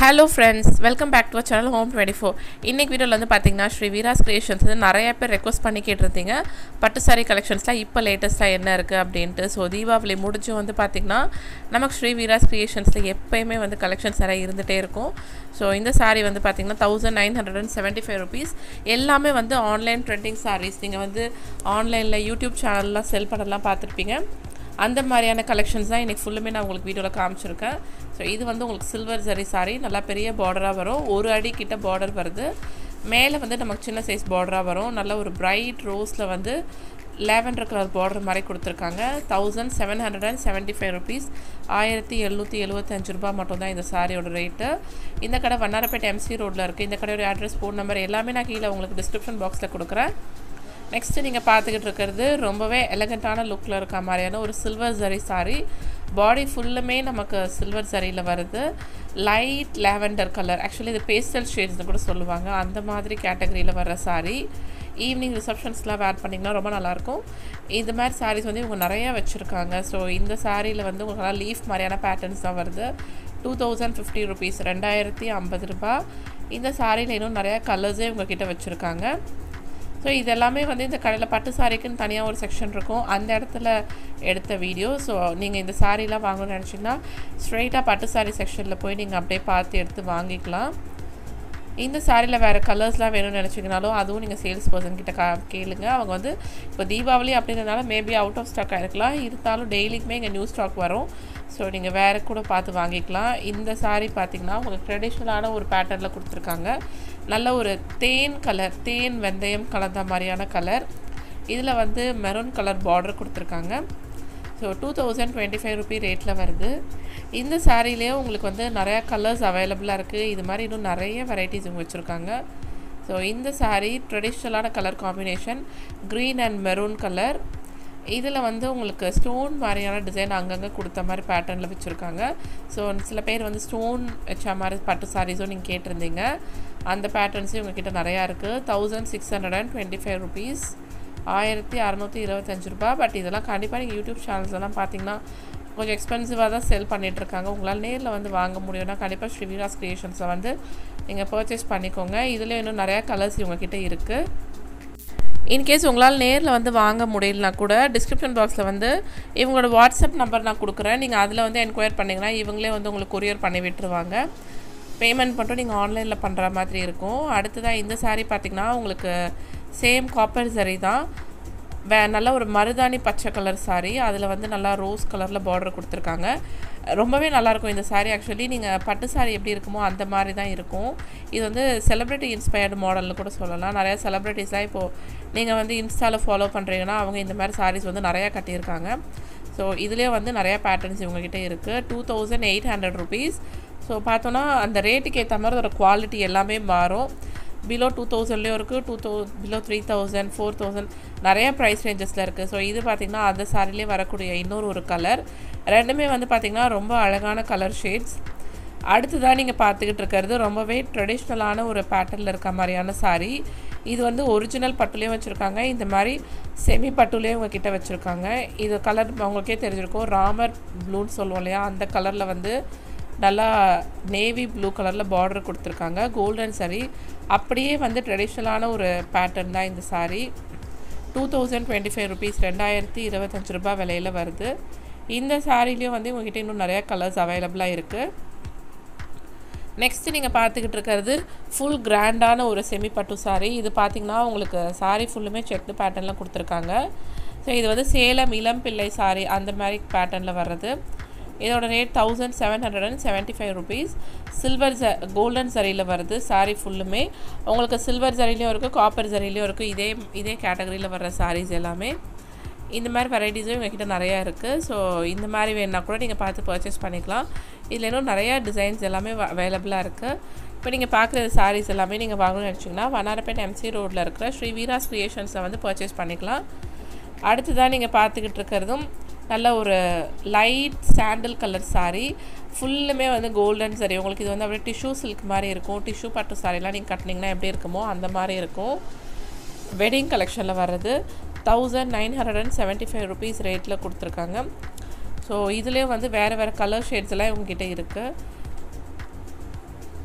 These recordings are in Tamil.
hello friends welcome back to channel home twenty four இன்றைக்கி வீடியோவில் வந்து பார்த்தீங்கன்னா ஸ்ரீ வீராஸ் கிரியேஷன்ஸ் வந்து நிறைய பேர் ரெக்வஸ்ட் பண்ணி கேட்டிருந்தீங்க பட்டு சாரி கலெக்ஷன்ஸ்லாம் இப்போ லேட்டஸ்ட்டாக என்ன இருக்குது அப்படின்ட்டு ஸோ தீபாவளி முடிஞ்சு வந்து பார்த்திங்கன்னா நமக்கு ஸ்ரீ வீராஸ் கிரியேஷன்ஸில் எப்போயுமே வந்து கலெக்ஷன்ஸ் நிறைய இருந்துகிட்டே இருக்கும் ஸோ இந்த சாரீ வந்து பார்த்திங்கன்னா thousand nine hundred and seventy five rupees எல்லாமே வந்து ஆன்லைன் ட்ரெண்டிங் சாரீஸ் நீங்கள் வந்து ஆன்லைனில் யூடியூப் சேனல்லாம் செல் பண்ணலாம் பார்த்துருப்பீங்க அந்த மாதிரியான கலெக்ஷன்ஸ் தான் இன்றைக்கி ஃபுல்லுமே நான் உங்களுக்கு வீடியோவில் காமிச்சிருக்கேன் ஸோ இது வந்து உங்களுக்கு சில்வர் ஜரி சாரி நல்லா பெரிய பார்டராக வரும் ஒரு அடி கிட்ட பார்டர் வருது மேலே வந்து நமக்கு சின்ன சைஸ் பார்டராக வரும் நல்ல ஒரு பிரைட் ரோஸில் வந்து லேவண்டர் கலர் பார்டர் மாதிரி கொடுத்துருக்காங்க thousand seven hundred and seventy five rupees ஆயிரத்தி எழுநூற்றி எழுபத்தஞ்சு ரூபா மட்டும் தான் இந்த சாரியோட ரேட்டு இந்த கடை வண்ணாரப்பேட்டை எம்சி ரோட்டில் இருக்குது இந்த கடையோட அட்ரஸ் ஃபோன் நம்பர் எல்லாமே நான் கீழே உங்களுக்கு டிஸ்கிரிப்ஷன் பாக்ஸில் கொடுக்குறேன் நெக்ஸ்ட்டு நீங்கள் பார்த்துக்கிட்டு இருக்கிறது ரொம்பவே எலகண்ட்டான லுக்கில் இருக்க மாதிரியான ஒரு சில்வர் ஜரி சாரி பாடி ஃபுல்லுமே நமக்கு சில்வர் சரியில் வருது லைட் லேவெண்டர் கலர் ஆக்சுவலி இது பேஸ்டல் ஷேட்ஸ்னு கூட சொல்லுவாங்க அந்த மாதிரி கேட்டகரியில் வர்ற சாரி ஈவினிங் ரிசப்ஷன்ஸ்லாம் வேர் பண்ணிங்கன்னா ரொம்ப நல்லாயிருக்கும் இந்த மாதிரி சாரீஸ் வந்து இவங்க நிறையா வச்சுருக்காங்க ஸோ இந்த சாரியில் வந்து உங்களுக்கு லீஃப் மாதிரியான பேட்டர்ன்ஸ் தான் வருது டூ தௌசண்ட் ஃபிஃப்டி ருபீஸ் ரெண்டாயிரத்தி ஐம்பது ரூபா இந்த சாரியில் இன்னும் நிறையா கலர்ஸே உங்ககிட்ட வச்சுருக்காங்க ஸோ இதெல்லாமே வந்து இந்த கடையில் பட்டு சாரிக்குன்னு தனியாக ஒரு செக்ஷன் இருக்கும் அந்த இடத்துல எடுத்த வீடியோ ஸோ நீங்கள் இந்த சாரீலாம் வாங்கணும்னு நினச்சிங்கன்னா ஸ்ட்ரெயிட்டாக பட்டு சாரி செக்ஷனில் போய் நீங்கள் அப்படியே பார்த்து எடுத்து வாங்கிக்கலாம் இந்த சாரியில் வேறு கலர்ஸ்லாம் வேணும்னு நினச்சிங்கனாலும் அதுவும் நீங்கள் சேல்ஸ் பர்சன் கிட்ட கா கேளுங்க அவங்க வந்து இப்போ தீபாவளி அப்படின்றதுனால மேபி அவுட் ஆஃப் ஸ்டாக் ஆகிருக்கலாம் இருந்தாலும் டெய்லிக்குமே இங்கே நியூ ஸ்டாக் வரும் ஸோ நீங்கள் வேறு கூட பார்த்து வாங்கிக்கலாம் இந்த சாரீ பார்த்திங்கன்னா உங்களுக்கு ட்ரெடிஷ்னலான ஒரு பேட்டர்னில் கொடுத்துருக்காங்க நல்ல ஒரு தேன் கலர் தேன் வெந்தயம் கலந்த மாதிரியான கலர் இதில் வந்து மெரூன் கலர் பார்டர் கொடுத்துருக்காங்க so two thousand twenty five rupee ரேட்டில் வருது இந்த சாரீலேயே உங்களுக்கு வந்து நிறையா கலர்ஸ் அவைலபிளாக இருக்குது இது மாதிரி இன்னும் நிறைய வெரைட்டிஸ் இவங்க வச்சுருக்காங்க ஸோ இந்த சாரீ ட்ரெடிஷ்னலான colour combination green and maroon colour இதில் வந்து உங்களுக்கு ஸ்டோன் மாதிரியான டிசைன் அங்கங்கே கொடுத்த மாதிரி பேட்டர்னில் வச்சுருக்காங்க ஸோ சில பேர் வந்து ஸ்டோன் வச்ச மாதிரி பட்டு சாரீஸும் நீங்கள் கேட்டிருந்தீங்க அந்த பேட்டர்ன்ஸும் உங்ககிட்ட நிறையா இருக்குது thousand six hundred and twenty five rupees ஆயிரத்தி அறநூற்றி இருபத்தஞ்சு ரூபா பட் இதெல்லாம் கண்டிப்பாக நீங்கள் யூடியூப் சேனல்ஸ் எல்லாம் பார்த்தீங்கன்னா கொஞ்சம் எக்ஸ்பென்சிவாக தான் செல் பண்ணிகிட்ருக்காங்க உங்களால் நேரில் வந்து வாங்க முடியும்னா கண்டிப்பாக ஸ்ரீவிராஸ் க்ரியேஷன்ஸை வந்து நீங்கள் பர்ச்சேஸ் பண்ணிக்கோங்க இதில் இன்னும் நிறையா கலர்ஸ் இவங்ககிட்ட இருக்குது இன்கேஸ் உங்களால் நேரில் வந்து வாங்க முடியலனா கூட டிஸ்கிரிப்ஷன் பாக்ஸில் வந்து இவங்களோட வாட்ஸ்அப் நம்பர் நான் கொடுக்குறேன் நீங்கள் அதில் வந்து என்கொயர் பண்ணிங்கன்னா இவங்களே வந்து உங்களுக்கு கொரியர் பண்ணி விட்டுருவாங்க பேமெண்ட் மட்டும் நீங்கள் ஆன்லைனில் பண்ணுற மாதிரி இருக்கும் அடுத்ததாக இந்த சாரீ பார்த்திங்கன்னா உங்களுக்கு சேம் காப்பர் சரி தான் வே நல்ல ஒரு மருதாணி பச்சை கலர் சாரீ அதில் வந்து நல்லா ரோஸ் கலரில் பார்டர் கொடுத்துருக்காங்க ரொம்பவே நல்லாயிருக்கும் இந்த சாரீ ஆக்சுவலி நீங்கள் பட்டு சாரீ எப்படி இருக்குமோ அந்த மாதிரி தான் இருக்கும் இது வந்து செலிப்ரிட்டி இன்ஸ்பயர்டு மாடல்னு கூட சொல்லலாம் நிறையா செலிப்ரிட்டிஸ்லாம் இப்போது நீங்கள் வந்து இன்ஸ்டாவில் ஃபாலோ பண்ணுறீங்கன்னா அவங்க இந்த மாதிரி சாரீஸ் வந்து நிறையா கட்டியிருக்காங்க ஸோ இதுலேயே வந்து நிறையா பேட்டர்ன்ஸ் இவங்ககிட்ட இருக்குது two thousand eight hundred rupees so பார்த்தோன்னா அந்த ரேட்டுக்கு ஏற்ற மாதிரி அதோட குவாலிட்டி எல்லாமே மாறும் பிலோ டூ தௌசண்ட்லேயும் இருக்குது two thou below three thousand four thousand நிறைய ப்ரைஸ் ரேஞ்சஸில் இருக்குது ஸோ இது பார்த்திங்கன்னா அந்த சாரிலே வரக்கூடிய இன்னொரு ஒரு கலர் ரெண்டுமே வந்து பார்த்திங்கன்னா ரொம்ப அழகான கலர் ஷேட்ஸ் அடுத்ததாக நீங்கள் பார்த்துக்கிட்டு இருக்கிறது ரொம்பவே ட்ரெடிஷ்னலான ஒரு பேட்டர்னில் இருக்க மாதிரியான சாரீ இது வந்து ஒரிஜினல் பட்டுலேயும் வச்சுருக்காங்க இந்த மாதிரி செமி பட்டுலேயும் உங்ககிட்ட வச்சுருக்காங்க இது கலர் உங்களுக்கே தெரிஞ்சிருக்கும் ராமர் ப்ளூன்னு சொல்லுவோம் இல்லையா அந்த கலரில் வந்து நல்லா நேவி ப்ளூ கலரில் பார்டர் கொடுத்துருக்காங்க கோல்டன் சாரீ அப்படியே வந்து ட்ரெடிஷ்னலான ஒரு பேட்டர்ன் தான் இந்த sari two thousand twenty five rupees ரெண்டாயிரத்தி இருபத்தஞ்சி ரூபா விலையில் வருது இந்த சாரீலேயும் வந்து உங்ககிட்ட இன்னும் நிறையா கலர்ஸ் அவைலபிளாக இருக்குது நெக்ஸ்ட்டு நீங்கள் பார்த்துக்கிட்டு இருக்கிறது ஃபுல் கிராண்டான ஒரு செமி பட்டு சாரீ இது பார்த்திங்கன்னா உங்களுக்கு சாரீ ஃபுல்லுமே செட்டு பேட்டர்னில் கொடுத்துருக்காங்க ஸோ இது வந்து சேலம் இளம் பிள்ளை சாரீ அந்த மாதிரி பேட்டர்னில் வர்றது இதோட rate thousand seven hundred and seventy five rupees silver ஜ கோல்டன் சரியில் வருது சாரீ ஃபுல்லுமே உங்களுக்கு சில்வர் சரிலையும் இருக்குது காப்பர் சரிலையும் இருக்குது இதே இதே கேட்டகரியில் வர்ற சாரீஸ் எல்லாமே இந்த மாதிரி வெரைட்டிஸும் எங்ககிட்ட நிறையா இருக்குது ஸோ இந்த மாதிரி வேணுன்னா கூட நீங்கள் பார்த்து பர்ச்சேஸ் பண்ணிக்கலாம் இதில் இன்னும் நிறையா டிசைன்ஸ் எல்லாமே அவைலபிளாக இருக்குது இப்போ நீங்கள் பார்க்குற சாரீஸ் எல்லாமே நீங்கள் வாங்கணும்னு நினச்சிங்கன்னா வண்ணாரப்பேட்டை எம்சி ரோட்டில் இருக்கிற ஸ்ரீ வீராஸ் க்ரியேஷன்ஸை வந்து பர்ச்சேஸ் பண்ணிக்கலாம் அடுத்ததாக நீங்கள் பார்த்துக்கிட்டு இருக்கிறதும் நல்ல ஒரு லைட் சாண்டில் கலர் சாரீ ஃபுல்லுமே வந்து கோல்டன் சாரி உங்களுக்கு இது வந்து அப்படியே டிஷ்யூ சில்க் மாதிரி இருக்கும் டிஷ்யூ பட்டு சாரீலாம் நீங்கள் கட்டினீங்கன்னா எப்படி இருக்குமோ அந்த மாதிரி இருக்கும் வெட்டிங் கலெக்ஷனில் வர்றது thousand nine hundred and seventy five rupees ரேட்டில் கொடுத்துருக்காங்க ஸோ இதுலேயும் வந்து வேறு வேறு கலர் ஷேட்ஸ் எல்லாம் இவங்ககிட்ட இருக்குது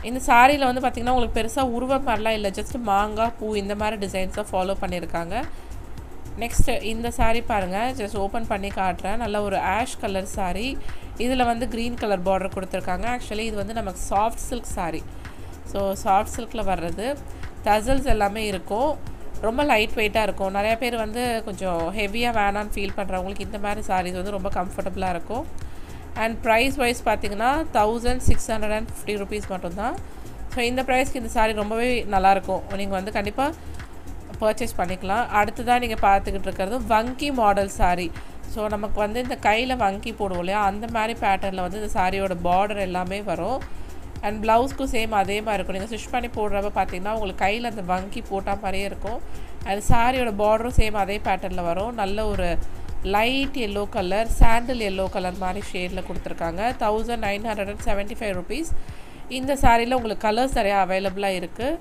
இந்த சாரியில் வந்து பார்த்திங்கன்னா உங்களுக்கு பெருசாக உருவம் மாதிரிலாம் இல்லை ஜஸ்ட் மாங்காய் பூ இந்த மாதிரி டிசைன்ஸ் தான் ஃபாலோ பண்ணியிருக்காங்க நெக்ஸ்ட்டு இந்த saree பாருங்கள் ஜஸ்ட் ஓப்பன் பண்ணி காட்டுறேன் நல்ல ஒரு ஆஷ் கலர் saree இதில் வந்து க்ரீன் கலர் பார்டர் கொடுத்துருக்காங்க ஆக்சுவலி இது வந்து நமக்கு soft silk saree so soft சில்கில் வர்றது டசல்ஸ் எல்லாமே இருக்கும் ரொம்ப லைட் வெயிட்டாக இருக்கும் நிறைய பேர் வந்து கொஞ்சம் ஹெவியாக வேணான்னு ஃபீல் பண்ணுறவங்களுக்கு இந்த மாதிரி sarees வந்து ரொம்ப கம்ஃபர்டபுளாக இருக்கும் அண்ட் ப்ரைஸ் வைஸ் பார்த்தீங்கன்னா thousand six hundred and fifty rupees மட்டும்தான் ஸோ இந்த ப்ரைஸ்க்கு இந்த saree ரொம்பவே நல்லாயிருக்கும் நீங்கள் வந்து கண்டிப்பாக பர்ச்சேஸ் பண்ணிக்கலாம் அடுத்ததாக நீங்கள் பார்த்துக்கிட்டு இருக்கிறது வங்கி மாடல் saree ஸோ நமக்கு வந்து இந்த கையில் வங்கி போடுவோம் இல்லையா அந்த மாதிரி பேட்டர்னில் வந்து இந்த சாரியோட பார்டர் எல்லாமே வரும் அண்ட் ப்ளவுஸ்க்கும் சேம் அதே மாதிரி இருக்கும் நீங்கள் ஸ்டிச் பண்ணி போடுறப்ப பார்த்தீங்கன்னா உங்களுக்கு கையில் அந்த வங்கி போட்டால் மாதிரியே இருக்கும் அண்ட் சாரியோட பார்டரும் சேம் அதே பேட்டர்னில் வரும் நல்ல ஒரு லைட் எல்லோ கலர் சாண்டில் எல்லோ கலர் மாதிரி ஷேடில் கொடுத்துருக்காங்க thousand nine hundred and seventy five rupees இந்த சாரியில் உங்களுக்கு கலர்ஸ் நிறையா அவைலபிளாக இருக்குது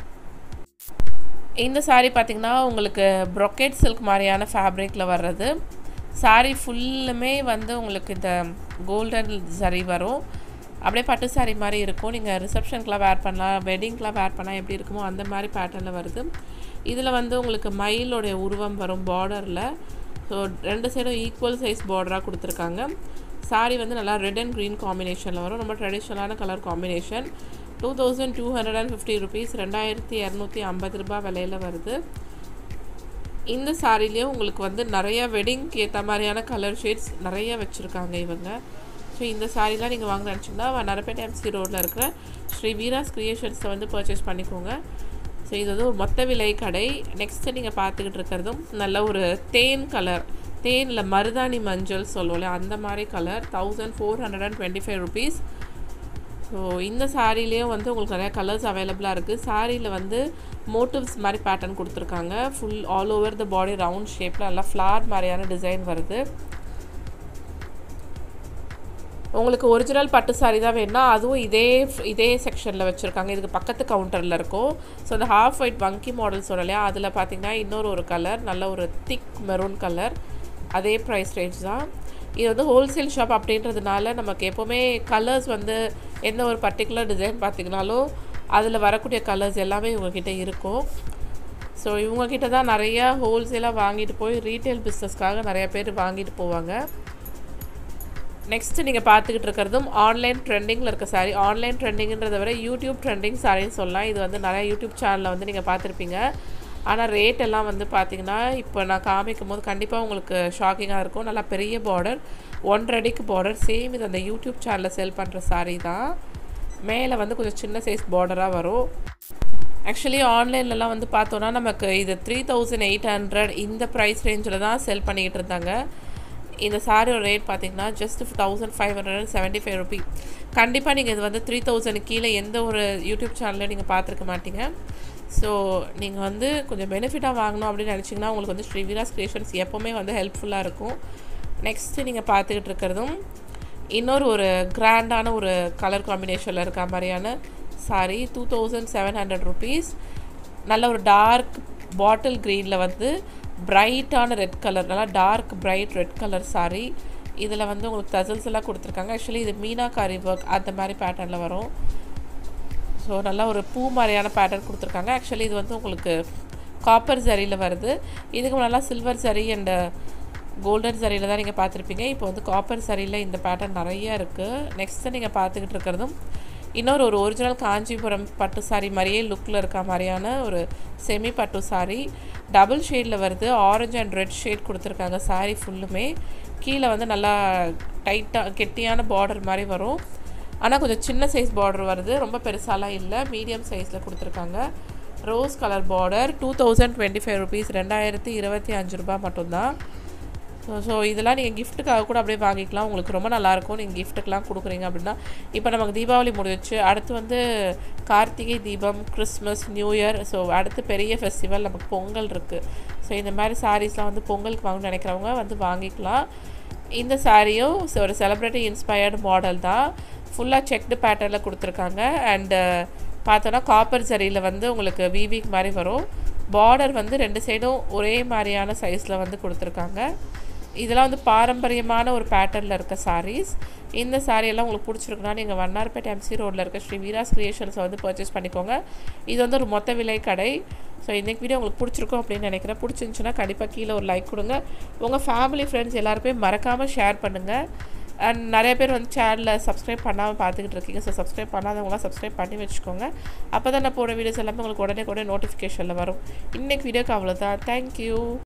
இந்த saree பார்த்தீங்கன்னா உங்களுக்கு ப்ரொக்கேட் சில்க் மாதிரியான ஃபேப்ரிக்கில் வர்றது saree ஃபுல்லுமே வந்து உங்களுக்கு இந்த கோல்டன் சரி வரும் அப்படியே பட்டு saree மாதிரி இருக்கும் நீங்கள் ரிசப்ஷனுக்குலாம் வேர் பண்ணலாம் வெட்டிங்க்கெலாம் வேர் பண்ணால் எப்படி இருக்குமோ அந்த மாதிரி பேட்டர்னில் வருது இதில் வந்து உங்களுக்கு மயிலோடைய உருவம் வரும் பார்டரில் ஸோ ரெண்டு சைடும் ஈக்குவல் சைஸ் பார்டராக கொடுத்துருக்காங்க saree வந்து நல்லா ரெட் அண்ட் க்ரீன் காம்பினேஷனில் வரும் ரொம்ப ட்ரெடிஷ்னலான colour combination two thousand two hundred and fifty rupees ரெண்டாயிரத்தி இரநூத்தி ஐம்பது ரூபாய் விலையில் வருது இந்த சாரிலையும் உங்களுக்கு வந்து நிறைய வெட்டிங்க்கு ஏற்ற மாதிரியான கலர் ஷேட்ஸ் நிறைய வச்சுருக்காங்க இவங்க ஸோ இந்த சாரீலாம் நீங்கள் வாங்க நினச்சிங்கன்னா நரப்பேட்டை எம்சி ரோட்டில் இருக்கிற ஸ்ரீ வீராஸ் கிரியேஷன்ஸை வந்து பர்ச்சேஸ் பண்ணிக்கோங்க ஸோ இது வந்து ஒரு மொத்த விலை கடை நெக்ஸ்ட்டு நீங்கள் பார்த்துக்கிட்டு இருக்கிறதும் நல்ல ஒரு தேன் கலர் தேனில் மருதாணி மஞ்சள் சொல்லுவோம்ல அந்த மாதிரி colour thousand four hundred and twenty five rupees so இந்த சாரீலேயும் வந்து உங்களுக்கு நிறையா கலர்ஸ் அவைலபிளாக இருக்குது சாரியில் வந்து மோட்டிவ்ஸ் மாதிரி பேட்டர்ன் கொடுத்துருக்காங்க full all over the body round ஷேப்பில் நல்லா ஃப்ளார் மாதிரியான டிசைன் வருது உங்களுக்கு ஒரிஜினல் பட்டு சாரி தான் வேணும்னா அதுவும் இதே இதே செக்ஷனில் வச்சுருக்காங்க இதுக்கு பக்கத்து கவுண்டரில் இருக்கும் ஸோ அந்த ஹாஃப் ஒயிட் வங்கி மாடல் சொல்லலையா அதில் பார்த்தீங்கன்னா இன்னொரு ஒரு கலர் நல்ல ஒரு திக் மெரூன் கலர் அதே ப்ரைஸ் ரேஞ்ச் தான் இது வந்து ஹோல்சேல் ஷாப் அப்படின்றதுனால நமக்கு எப்போவுமே கலர்ஸ் வந்து எந்த ஒரு பர்டிகுலர் டிசைன் பார்த்திங்கனாலும் அதில் வரக்கூடிய கலர்ஸ் எல்லாமே இவங்கக்கிட்ட இருக்கும் ஸோ இவங்கக்கிட்ட தான் நிறையா ஹோல்சேலாக வாங்கிட்டு போய் ரீட்டைல் பிஸ்னஸ்க்காக நிறைய பேர் வாங்கிட்டு போவாங்க நெக்ஸ்ட்டு நீங்கள் பார்த்துக்கிட்டு இருக்கிறதும் ஆன்லைன் ட்ரெண்டிங்கில் இருக்க சாரி ஆன்லைன் ட்ரெண்டிங்கிறத விட யூடியூப் ட்ரெண்டிங் சாரின்னு சொல்லலாம் இது வந்து நிறைய யூடியூப் சேனலில் வந்து நீங்கள் பார்த்துருப்பீங்க ஆனால் ரேட் எல்லாம் வந்து பார்த்தீங்கன்னா இப்போ நான் காமிக்கும் போது கண்டிப்பாக உங்களுக்கு ஷாக்கிங்காக இருக்கும் நல்லா பெரிய பார்டர் ஒன்றரை அடிக்கு பார்டர் சேம் இது அந்த யூடியூப் சேனலில் செல் பண்ணுற சாரீ தான் மேலே வந்து கொஞ்சம் சின்ன சைஸ் பார்டராக வரும் ஆக்சுவலி ஆன்லைன்லலாம் வந்து பார்த்தோன்னா நமக்கு இது த்ரீ தௌசண்ட் எயிட் ஹண்ட்ரட் இந்த ப்ரைஸ் ரேஞ்சில் தான் செல் பண்ணிக்கிட்டு இருந்தாங்க இந்த சாரியோட ரேட் பார்த்தீங்கன்னா just thousand five hundred and seventy five rupee கண்டிப்பாக நீங்கள் இது வந்து த்ரீ தௌசண்ட் கீழே எந்த ஒரு யூடியூப் சேனலையும் நீங்கள் பார்த்துருக்க மாட்டீங்க ஸோ நீங்கள் வந்து கொஞ்சம் பெனிஃபிட்டாக வாங்கணும் அப்படின்னு நினச்சிங்கன்னா உங்களுக்கு வந்து ஸ்ரீவிராஸ் கிரியேஷன்ஸ் எப்போவுமே வந்து ஹெல்ப்ஃபுல்லாக இருக்கும் நெக்ஸ்ட்டு நீங்கள் பார்த்துக்கிட்டு இருக்கிறதும் இன்னொரு ஒரு கிராண்டான ஒரு கலர் காம்பினேஷனில் இருக்க மாதிரியான sari two thousand seven hundred rupees நல்ல ஒரு டார்க் பாட்டில் க்ரீனில் வந்து பிரைட்டான ரெட் கலர் நல்லா dark bright red colour sari இதில் வந்து உங்களுக்கு தசல்ஸ் எல்லாம் கொடுத்துருக்காங்க ஆக்சுவலி இது மீனாக்காரி ஒர்க் அந்த மாதிரி பேட்டர்னில் வரும் ஸோ நல்லா ஒரு பூ மாதிரியான பேட்டர்ன் கொடுத்துருக்காங்க ஆக்சுவலி இது வந்து உங்களுக்கு காப்பர் சரியில் வருது இதுக்கு நல்லா சில்வர் சரி அண்ட் கோல்டன் சரியில் தான் நீங்கள் பார்த்துருப்பீங்க இப்போ வந்து காப்பர் சரியில் இந்த பேட்டர்ன் நிறைய இருக்குது நெக்ஸ்ட்டு நீங்கள் பார்த்துக்கிட்டு இருக்கிறதும் இன்னொரு ஒரு ஒரிஜினல் காஞ்சிபுரம் பட்டு சாரி மாதிரியே லுக்கில் இருக்க மாதிரியான ஒரு செமி பட்டு சாரி டபுள் ஷேடில் வருது ஆரஞ்சு அண்ட் ரெட் ஷேட் கொடுத்துருக்காங்க சாரி ஃபுல்லுமே கீழே வந்து நல்லா டைட்டாக கெட்டியான பார்டர் மாதிரி வரும் ஆனால் கொஞ்சம் சின்ன சைஸ் பார்டர் வருது ரொம்ப பெருசாலாம் இல்லை மீடியம் சைஸில் கொடுத்துருக்காங்க rose colour border two thousand twenty five rupees ரெண்டாயிரத்தி இருபத்தி அஞ்சு ரூபா மட்டும்தான் ஸோ ஸோ இதெல்லாம் நீங்கள் கிஃப்ட்டுக்காக கூட அப்படியே வாங்கிக்கலாம் உங்களுக்கு ரொம்ப நல்லாயிருக்கும் நீங்கள் கிஃப்ட்டுக்கெலாம் கொடுக்குறீங்க அப்படின்னா இப்போ நமக்கு தீபாவளி முடிஞ்சிச்சு அடுத்து வந்து கார்த்திகை தீபம் கிறிஸ்மஸ் நியூ இயர் ஸோ அடுத்து பெரிய ஃபெஸ்டிவல் நமக்கு பொங்கல் இருக்குது ஸோ இந்த மாதிரி சாரீஸ்லாம் வந்து பொங்கலுக்கு வாங்கணும்னு நினைக்கிறவங்க வந்து வாங்கிக்கலாம் இந்த சாரியும் ஒரு செலிப்ரிட்டி இன்ஸ்பயர்டு மாடல் தான் ஃபுல்லாக செக்டு பேட்டர்னில் கொடுத்துருக்காங்க அண்டு பார்த்தோன்னா காப்பர் சரியில் வந்து உங்களுக்கு வீவிக் மாதிரி வரும் பார்டர் வந்து ரெண்டு சைடும் ஒரே மாதிரியான சைஸில் வந்து கொடுத்துருக்காங்க இதெல்லாம் வந்து பாரம்பரியமான ஒரு பேட்டர்னில் இருக்க sarees இந்த saree எல்லாம் உங்களுக்கு பிடிச்சிருக்குன்னா நீங்கள் வண்ணார்பேட்டை எம்சி ரோட்டில் இருக்க ஸ்ரீ வீராஸ் கிரியேஷன்ஸை வந்து பர்ச்சேஸ் பண்ணிக்கோங்க இது வந்து ஒரு மொத்த விலை கடை ஸோ இன்றைக்கி வீடியோ உங்களுக்கு பிடிச்சிருக்கும் அப்படின்னு நினைக்கிறேன் பிடிச்சிருந்துச்சுன்னா கண்டிப்பாக கீழே ஒரு லைக் கொடுங்க உங்கள் ஃபேமிலி ஃப்ரெண்ட்ஸ் எல்லாருமே மறக்காமல் ஷேர் பண்ணுங்கள் அண்ட் நிறைய பேர் வந்து சேனலில் சப்ஸ்கிரைப் பண்ணாமல் பார்த்துக்கிட்டு இருக்கீங்க ஸோ சப்ஸ்கிரைப் பண்ணாதவங்களாம் சப்ஸ்கிரைப் பண்ணி வச்சுக்கோங்க அப்போ தான் நான் போட வீடியோஸ் எல்லாமே உங்களுக்கு உடனே கூட நோட்டிஃபிகேஷனில் வரும் இன்றைக்கி வீடியோக்கு அவ்வளோதான் தேங்க்யூ